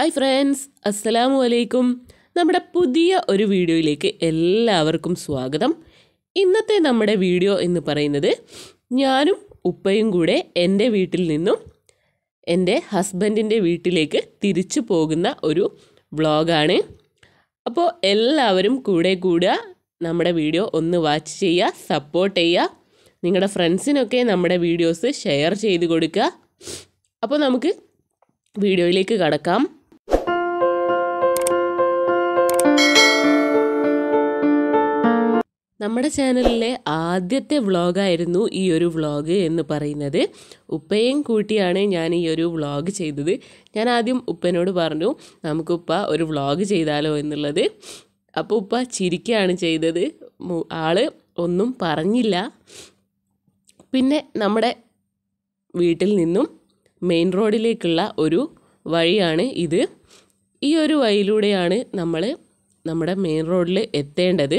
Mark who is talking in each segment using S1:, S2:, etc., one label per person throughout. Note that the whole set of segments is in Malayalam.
S1: ഹായ് ഫ്രണ്ട്സ് അസ്സലാമു അലൈക്കും നമ്മുടെ പുതിയ ഒരു വീഡിയോയിലേക്ക് എല്ലാവർക്കും സ്വാഗതം ഇന്നത്തെ നമ്മുടെ വീഡിയോ എന്ന് പറയുന്നത് ഞാനും ഉപ്പയും കൂടെ എൻ്റെ വീട്ടിൽ നിന്നും എൻ്റെ ഹസ്ബൻഡിൻ്റെ വീട്ടിലേക്ക് തിരിച്ചു പോകുന്ന ഒരു വ്ളോഗാണ് അപ്പോൾ എല്ലാവരും കൂടെ കൂടുക നമ്മുടെ വീഡിയോ ഒന്ന് വാച്ച് ചെയ്യുക സപ്പോർട്ട് ചെയ്യുക നിങ്ങളുടെ ഫ്രണ്ട്സിനൊക്കെ നമ്മുടെ വീഡിയോസ് ഷെയർ ചെയ്ത് കൊടുക്കുക അപ്പോൾ നമുക്ക് വീഡിയോയിലേക്ക് കടക്കാം നമ്മുടെ ചാനലിലെ ആദ്യത്തെ വ്ളോഗായിരുന്നു ഈ ഒരു വ്ളോഗ് എന്ന് പറയുന്നത് ഉപ്പയും കൂട്ടിയാണ് ഞാൻ ഈ ഒരു വ്ളോഗ് ചെയ്തത് ഞാൻ ആദ്യം ഉപ്പനോട് പറഞ്ഞു നമുക്ക് ഉപ്പ ഒരു വ്ളോഗ് ചെയ്താലോ എന്നുള്ളത് അപ്പോൾ ഉപ്പ ചിരിക്കുകയാണ് ചെയ്തത് മു- ആള് ഒന്നും പറഞ്ഞില്ല പിന്നെ നമ്മുടെ വീട്ടിൽ നിന്നും മെയിൻ റോഡിലേക്കുള്ള ഒരു വഴിയാണ് ഇത് ഈ ഒരു വഴിയിലൂടെയാണ് നമ്മൾ നമ്മുടെ മെയിൻ റോഡിൽ എത്തേണ്ടത്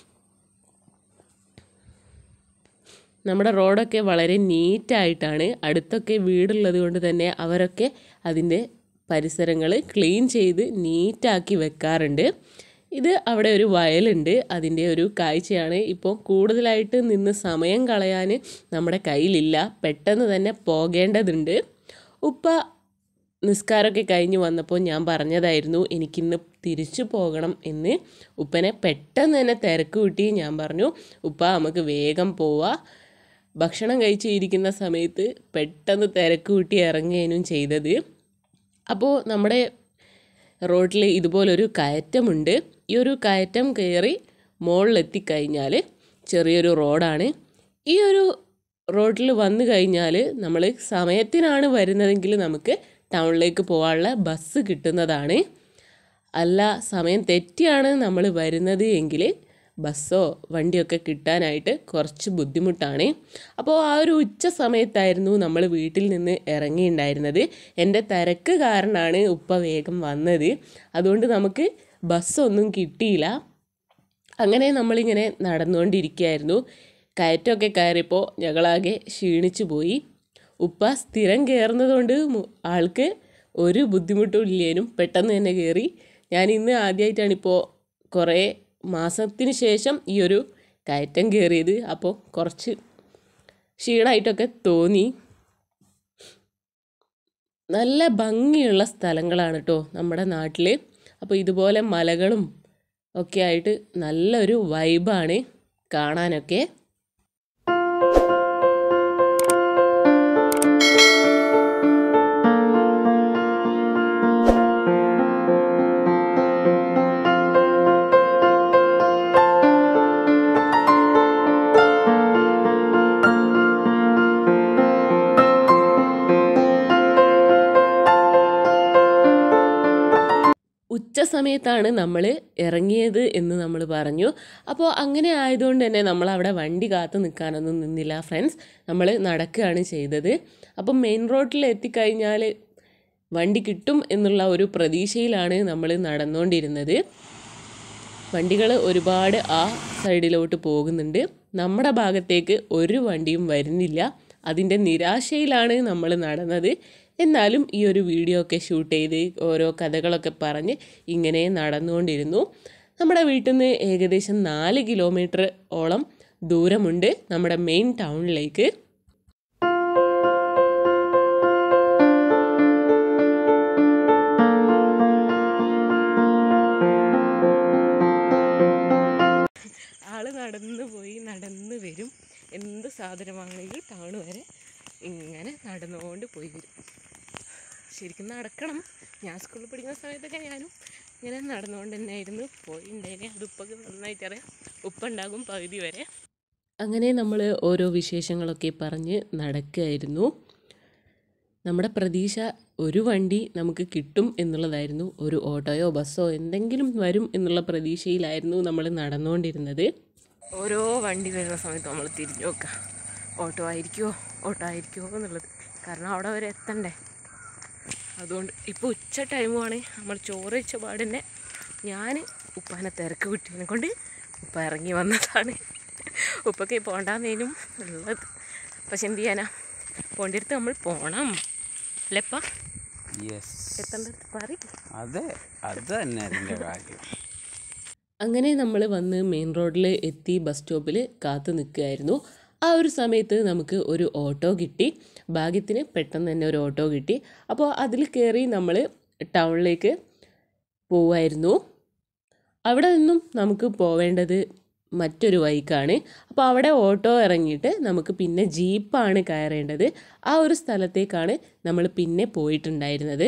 S1: നമ്മുടെ റോഡൊക്കെ വളരെ നീറ്റായിട്ടാണ് അടുത്തൊക്കെ വീടുള്ളത് കൊണ്ട് തന്നെ അവരൊക്കെ അതിൻ്റെ പരിസരങ്ങൾ ക്ലീൻ ചെയ്ത് നീറ്റാക്കി വെക്കാറുണ്ട് ഇത് അവിടെ ഒരു വയലുണ്ട് അതിൻ്റെ ഒരു കാഴ്ചയാണ് ഇപ്പോൾ കൂടുതലായിട്ട് നിന്ന് സമയം കളയാൻ നമ്മുടെ കയ്യിലില്ല പെട്ടെന്ന് തന്നെ പോകേണ്ടതുണ്ട് ഉപ്പ നിസ്കാരമൊക്കെ കഴിഞ്ഞ് വന്നപ്പോൾ ഞാൻ പറഞ്ഞതായിരുന്നു എനിക്കിന്ന് തിരിച്ചു പോകണം എന്ന് ഉപ്പനെ പെട്ടെന്ന് തന്നെ തിരക്ക് കൂട്ടി ഞാൻ പറഞ്ഞു ഉപ്പ നമുക്ക് വേഗം പോവാ ഭക്ഷണം കഴിച്ച് ഇരിക്കുന്ന സമയത്ത് പെട്ടെന്ന് തിരക്ക് കൂട്ടി ഇറങ്ങുകയും ചെയ്തത് അപ്പോൾ നമ്മുടെ റോഡിൽ ഇതുപോലൊരു കയറ്റമുണ്ട് ഈ ഒരു കയറ്റം കയറി മുകളിലെത്തിക്കഴിഞ്ഞാൽ ചെറിയൊരു റോഡാണ് ഈ ഒരു റോഡിൽ വന്നു കഴിഞ്ഞാൽ നമ്മൾ സമയത്തിനാണ് വരുന്നതെങ്കിൽ നമുക്ക് ടൗണിലേക്ക് പോകാനുള്ള ബസ് കിട്ടുന്നതാണ് അല്ല സമയം തെറ്റിയാണ് നമ്മൾ വരുന്നത് എങ്കിൽ ബസ്സോ വണ്ടിയൊക്കെ കിട്ടാനായിട്ട് കുറച്ച് ബുദ്ധിമുട്ടാണ് അപ്പോൾ ആ ഒരു ഉച്ച സമയത്തായിരുന്നു നമ്മൾ വീട്ടിൽ നിന്ന് ഇറങ്ങിയിട്ടുണ്ടായിരുന്നത് എൻ്റെ തിരക്ക് കാരണമാണ് ഉപ്പ വേഗം വന്നത് അതുകൊണ്ട് നമുക്ക് ബസ്സൊന്നും കിട്ടിയില്ല അങ്ങനെ നമ്മളിങ്ങനെ നടന്നുകൊണ്ടിരിക്കുകയായിരുന്നു കയറ്റമൊക്കെ കയറിയപ്പോൾ ഞങ്ങളാകെ ക്ഷീണിച്ചു പോയി ഉപ്പ സ്ഥിരം കയറുന്നതുകൊണ്ട് മു- ആൾക്ക് ഒരു ബുദ്ധിമുട്ടും ഇല്ലേനും പെട്ടെന്ന് തന്നെ കയറി ഞാൻ ഇന്ന് ആദ്യമായിട്ടാണിപ്പോൾ കുറേ മാസത്തിന് ശേഷം ഈ ഒരു കയറ്റം കയറിയത് അപ്പോൾ കുറച്ച് ക്ഷീണമായിട്ടൊക്കെ തോന്നി നല്ല ഭംഗിയുള്ള സ്ഥലങ്ങളാണ് കേട്ടോ നമ്മുടെ നാട്ടിൽ അപ്പോൾ ഇതുപോലെ മലകളും ഒക്കെ ആയിട്ട് നല്ലൊരു വൈബാണ് കാണാനൊക്കെ ഉച്ച സമയത്താണ് നമ്മൾ ഇറങ്ങിയത് എന്ന് നമ്മൾ പറഞ്ഞു അപ്പോൾ അങ്ങനെ ആയതുകൊണ്ട് തന്നെ നമ്മൾ അവിടെ വണ്ടി കാത്തു നിൽക്കാനൊന്നും നിന്നില്ല ഫ്രണ്ട്സ് നമ്മൾ നടക്കുകയാണ് ചെയ്തത് അപ്പം മെയിൻ റോഡിൽ എത്തിക്കഴിഞ്ഞാൽ വണ്ടി കിട്ടും എന്നുള്ള ഒരു പ്രതീക്ഷയിലാണ് നമ്മൾ നടന്നുകൊണ്ടിരുന്നത് വണ്ടികൾ ഒരുപാട് ആ സൈഡിലോട്ട് പോകുന്നുണ്ട് നമ്മുടെ ഭാഗത്തേക്ക് ഒരു വണ്ടിയും വരുന്നില്ല അതിൻ്റെ നിരാശയിലാണ് നമ്മൾ നടന്നത് എന്നാലും ഈ ഒരു വീഡിയോ ഒക്കെ ഷൂട്ട് ചെയ്ത് ഓരോ കഥകളൊക്കെ പറഞ്ഞ് ഇങ്ങനെ നടന്നുകൊണ്ടിരുന്നു നമ്മുടെ വീട്ടിൽ നിന്ന് ഏകദേശം നാല് കിലോമീറ്റർ ഓളം ദൂരമുണ്ട് നമ്മുടെ മെയിൻ ടൗണിലേക്ക് ആള് നടന്നു പോയി നടന്ന് വരും എന്ത് സാധനം വാങ്ങണമെങ്കിൽ ടൗൺ വരെ ഇങ്ങനെ നടന്നുകൊണ്ട് പോയി വരും ശരിക്കും നടക്കണം ഞാൻ സ്കൂളിൽ പഠിക്കുന്ന സമയത്തൊക്കെ ഞാനും ഇങ്ങനെ നടന്നുകൊണ്ട് തന്നെയായിരുന്നു പോയിണ്ടേനെ അത് ഉപ്പൊക്കെ നന്നായിട്ട് അറിയാം ഉപ്പുണ്ടാകും പകുതി വരെ അങ്ങനെ നമ്മൾ ഓരോ വിശേഷങ്ങളൊക്കെ പറഞ്ഞ് നടക്കുകയായിരുന്നു നമ്മുടെ പ്രതീക്ഷ ഒരു വണ്ടി നമുക്ക് കിട്ടും എന്നുള്ളതായിരുന്നു ഒരു ഓട്ടോയോ ബസ്സോ എന്തെങ്കിലും വരും എന്നുള്ള പ്രതീക്ഷയിലായിരുന്നു നമ്മൾ നടന്നുകൊണ്ടിരുന്നത് ഓരോ വണ്ടി വരുന്ന സമയത്ത് നമ്മൾ തിരിഞ്ഞു നോക്കുക ഓട്ടോ ആയിരിക്കുമോ ഓട്ടോ ആയിരിക്കുമോ എന്നുള്ളത് കാരണം അവിടെ വരെ എത്തണ്ടേ അതുകൊണ്ട് ഇപ്പോൾ ഉച്ച ടൈമുമാണ് നമ്മൾ ചോറ് വെച്ച പാടിനെ ഞാൻ ഉപ്പാനെ തിരക്ക് കിട്ടിയതിനെ കൊണ്ട് ഉപ്പ ഇറങ്ങി വന്നതാണ് ഉപ്പൊക്കെ പോണ്ടാന്നേനും ഉള്ളത് പക്ഷെ എന്ത് ചെയ്യാനാ പോണ്ടിടത്ത് നമ്മൾ പോണം അല്ലപ്പ
S2: യെസ്
S1: എത്തേണ്ടത് പറയും
S2: അതെ അത് തന്നെ അതിൻ്റെ കാര്യം
S1: അങ്ങനെ നമ്മൾ വന്ന് മെയിൻ റോഡിൽ എത്തി ബസ് സ്റ്റോപ്പിൽ കാത്തു നിൽക്കുകയായിരുന്നു ആ ഒരു സമയത്ത് നമുക്ക് ഒരു ഓട്ടോ കിട്ടി ഭാഗ്യത്തിന് പെട്ടെന്ന് തന്നെ ഒരു ഓട്ടോ കിട്ടി അപ്പോൾ അതിൽ കയറി നമ്മൾ ടൗണിലേക്ക് പോവായിരുന്നു അവിടെ നിന്നും നമുക്ക് പോവേണ്ടത് മറ്റൊരു വഴിക്കാണ് അപ്പോൾ അവിടെ ഓട്ടോ ഇറങ്ങിയിട്ട് നമുക്ക് പിന്നെ ജീപ്പാണ് കയറേണ്ടത് ആ ഒരു സ്ഥലത്തേക്കാണ് നമ്മൾ പിന്നെ പോയിട്ടുണ്ടായിരുന്നത്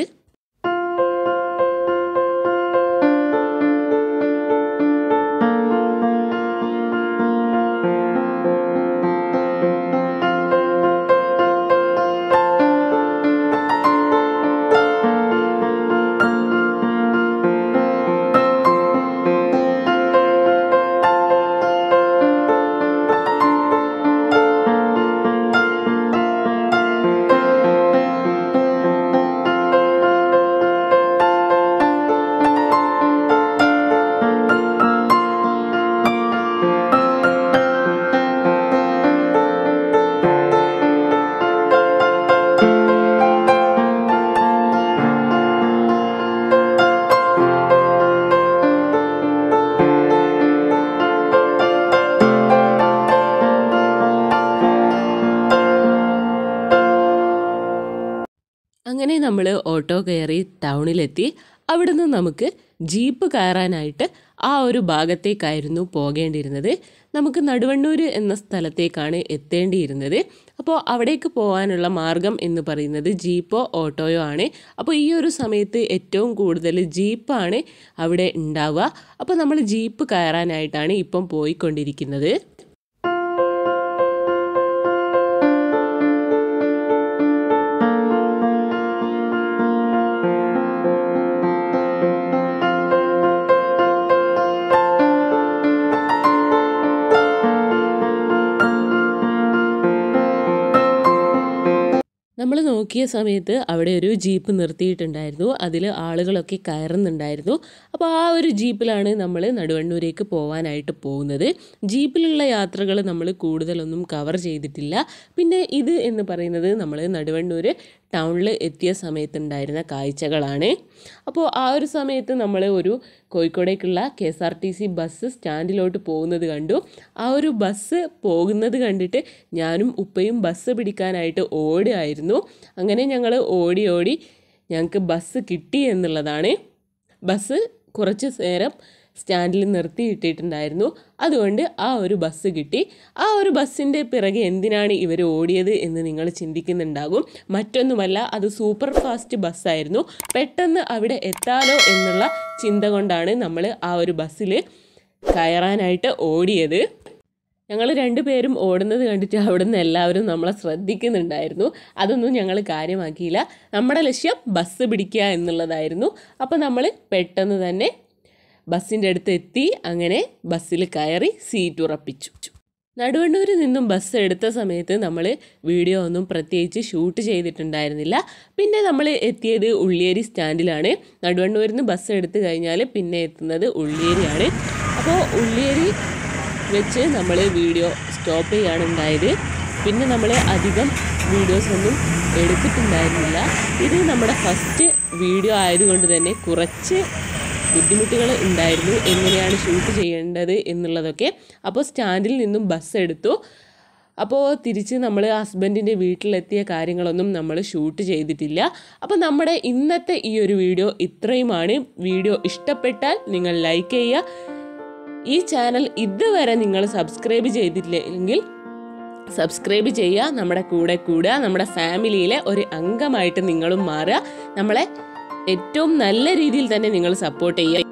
S1: അങ്ങനെ നമ്മൾ ഓട്ടോ കയറി ടൗണിലെത്തി അവിടുന്ന് നമുക്ക് ജീപ്പ് കയറാനായിട്ട് ആ ഒരു ഭാഗത്തേക്കായിരുന്നു പോകേണ്ടിയിരുന്നത് നമുക്ക് നടുവണ്ണൂർ എന്ന സ്ഥലത്തേക്കാണ് എത്തേണ്ടിയിരുന്നത് അപ്പോൾ അവിടേക്ക് പോകാനുള്ള മാർഗം എന്ന് പറയുന്നത് ജീപ്പോ ഓട്ടോയോ ആണ് അപ്പോൾ ഈ ഒരു സമയത്ത് ഏറ്റവും കൂടുതൽ ജീപ്പാണ് അവിടെ ഉണ്ടാവുക അപ്പോൾ നമ്മൾ ജീപ്പ് കയറാനായിട്ടാണ് ഇപ്പം പോയിക്കൊണ്ടിരിക്കുന്നത് നമ്മൾ നോക്കിയ സമയത്ത് അവിടെ ഒരു ജീപ്പ് നിർത്തിയിട്ടുണ്ടായിരുന്നു അതിൽ ആളുകളൊക്കെ കയറുന്നുണ്ടായിരുന്നു അപ്പോൾ ആ ഒരു ജീപ്പിലാണ് നമ്മൾ നടുവണ്ണൂരേക്ക് പോകാനായിട്ട് പോകുന്നത് ജീപ്പിലുള്ള യാത്രകൾ നമ്മൾ കൂടുതലൊന്നും കവർ ചെയ്തിട്ടില്ല പിന്നെ ഇത് എന്ന് പറയുന്നത് നമ്മൾ നടുവണ്ണൂർ ടൗണിൽ എത്തിയ സമയത്തുണ്ടായിരുന്ന കാഴ്ചകളാണ് അപ്പോൾ ആ ഒരു സമയത്ത് നമ്മൾ ഒരു കോഴിക്കോടേക്കുള്ള K S R T C bus സ്റ്റാൻഡിലോട്ട് പോകുന്നത് കണ്ടു ആ ഒരു ബസ് പോകുന്നത് കണ്ടിട്ട് ഞാനും ഉപ്പയും ബസ് പിടിക്കാനായിട്ട് ഓടുകയായിരുന്നു അങ്ങനെ ഞങ്ങൾ ഓടി ഓടി ഞങ്ങൾക്ക് ബസ് കിട്ടി എന്നുള്ളതാണ് ബസ് കുറച്ച് നേരം സ്റ്റാൻഡിൽ നിർത്തിയിട്ടിട്ടുണ്ടായിരുന്നു അതുകൊണ്ട് ആ ഒരു ബസ് കിട്ടി ആ ഒരു ബസ്സിൻ്റെ പിറകെ എന്തിനാണ് ഇവർ ഓടിയത് എന്ന് നിങ്ങൾ ചിന്തിക്കുന്നുണ്ടാകും മറ്റൊന്നുമല്ല അത് സൂപ്പർ ഫാസ്റ്റ് ബസ്സായിരുന്നു പെട്ടെന്ന് അവിടെ എത്താലോ എന്നുള്ള ചിന്ത കൊണ്ടാണ് നമ്മൾ ആ ഒരു ബസ്സിൽ കയറാനായിട്ട് ഓടിയത് ഞങ്ങൾ രണ്ടുപേരും ഓടുന്നത് കണ്ടിട്ട് അവിടെ നിന്ന് എല്ലാവരും നമ്മളെ ശ്രദ്ധിക്കുന്നുണ്ടായിരുന്നു അതൊന്നും ഞങ്ങൾ കാര്യമാക്കിയില്ല നമ്മുടെ ലക്ഷ്യം ബസ് പിടിക്കുക എന്നുള്ളതായിരുന്നു അപ്പോൾ നമ്മൾ പെട്ടെന്ന് തന്നെ ബസ്സിൻ്റെ അടുത്ത് എത്തി അങ്ങനെ ബസ്സിൽ കയറി സീറ്റ് ഉറപ്പിച്ചു നടുവണ്ണൂരിൽ നിന്നും ബസ് എടുത്ത സമയത്ത് നമ്മൾ വീഡിയോ ഒന്നും പ്രത്യേകിച്ച് ഷൂട്ട് ചെയ്തിട്ടുണ്ടായിരുന്നില്ല പിന്നെ നമ്മൾ എത്തിയത് ഉള്ളിയേരി സ്റ്റാൻഡിലാണ് നടുവണ്ണൂരിൽ നിന്ന് ബസ് എടുത്തു കഴിഞ്ഞാൽ പിന്നെ എത്തുന്നത് ഉള്ളിയേരിയാണ് അപ്പോൾ ഉള്ളിയേരി വെച്ച് നമ്മൾ വീഡിയോ സ്റ്റോപ്പ് ചെയ്യാണ് ഉണ്ടായത് പിന്നെ നമ്മൾ അധികം വീഡിയോസ് ഒന്നും എടുത്തിട്ടുണ്ടായിരുന്നില്ല ഇത് നമ്മുടെ ഫസ്റ്റ് വീഡിയോ ആയതുകൊണ്ട് തന്നെ കുറച്ച് ബുദ്ധിമുട്ടുകൾ ഉണ്ടായിരുന്നു എങ്ങനെയാണ് ഷൂട്ട് ചെയ്യേണ്ടത് എന്നുള്ളതൊക്കെ അപ്പോൾ സ്റ്റാൻഡിൽ നിന്നും ബസ് എടുത്തു അപ്പോൾ തിരിച്ച് നമ്മൾ ഹസ്ബൻഡിൻ്റെ വീട്ടിലെത്തിയ കാര്യങ്ങളൊന്നും നമ്മൾ ഷൂട്ട് ചെയ്തിട്ടില്ല അപ്പോൾ നമ്മുടെ ഇന്നത്തെ ഈ ഒരു വീഡിയോ ഇത്രയുമാണ് വീഡിയോ ഇഷ്ടപ്പെട്ടാൽ നിങ്ങൾ ലൈക്ക് ചെയ്യുക ഈ ചാനൽ ഇതുവരെ നിങ്ങൾ സബ്സ്ക്രൈബ് ചെയ്തിട്ടില്ലെങ്കിൽ സബ്സ്ക്രൈബ് ചെയ്യുക നമ്മുടെ കൂടെ കൂടുക നമ്മുടെ ഫാമിലിയിലെ ഒരു അംഗമായിട്ട് നിങ്ങളും മാറുക നമ്മളെ ഏറ്റവും നല്ല രീതിയിൽ തന്നെ നിങ്ങൾ സപ്പോർട്ട് ചെയ്യുക